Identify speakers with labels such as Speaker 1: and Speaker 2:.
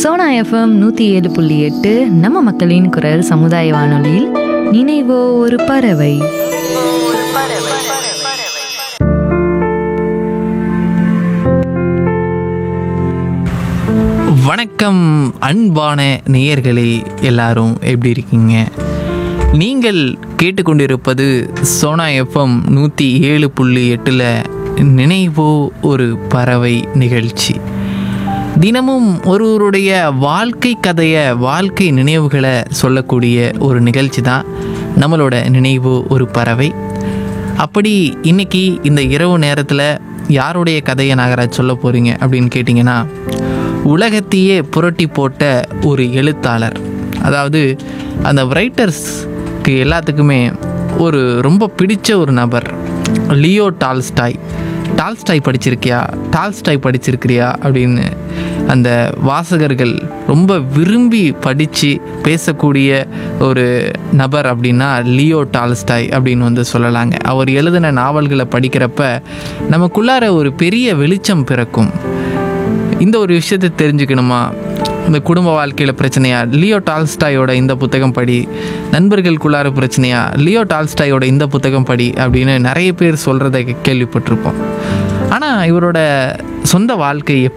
Speaker 1: Sona FM நூற்றி ஏழு புள்ளி எட்டு நம்ம மக்களின் குரல் சமுதாய வானொலியில் நினைவோ ஒரு பறவை
Speaker 2: வணக்கம் அன்பான நேயர்களே எல்லாரும் எப்படி இருக்கீங்க நீங்கள் கேட்டுக்கொண்டிருப்பது சோனா எஃப்எம் நூற்றி ஏழு புள்ளி எட்டில் நினைவோ ஒரு பறவை நிகழ்ச்சி தினமும் ஒருவருடைய வாழ்க்கை கதையை வாழ்க்கை நினைவுகளை சொல்லக்கூடிய ஒரு நிகழ்ச்சி தான் நம்மளோட நினைவு ஒரு பறவை அப்படி இன்னைக்கு இந்த இரவு நேரத்தில் யாருடைய கதையை நாகராஜ் சொல்ல போகிறீங்க அப்படின்னு கேட்டிங்கன்னா உலகத்தையே புரட்டி போட்ட ஒரு எழுத்தாளர் அதாவது அந்த ரைட்டர்ஸ்க்கு எல்லாத்துக்குமே ஒரு ரொம்ப பிடிச்ச ஒரு நபர் லியோ டால்ஸ்டாய் டால்ஸ்டாய் படிச்சிருக்கியா டால்ஸ்டாய் படிச்சிருக்கிறியா அப்படின்னு அந்த வாசகர்கள் ரொம்ப விரும்பி படித்து பேசக்கூடிய ஒரு நபர் அப்படின்னா லியோ டால்ஸ்டாய் அப்படின்னு வந்து சொல்லலாங்க அவர் எழுதின நாவல்களை படிக்கிறப்ப நமக்குள்ளார ஒரு பெரிய வெளிச்சம் பிறக்கும் இந்த ஒரு விஷயத்தை தெரிஞ்சுக்கணுமா இந்த குடும்ப வாழ்க்கையில் பிரச்சனையா லியோ டால்ஸ்டாயோட இந்த புத்தகம் படி நண்பர்களுக்குள்ளார பிரச்சனையா லியோ டால்ஸ்டாயோட இந்த புத்தகம் படி அப்படின்னு நிறைய பேர் சொல்கிறத கேள்விப்பட்டிருப்போம் ஆனால் இவரோட சொந்த வாழ்க்கை எப்படி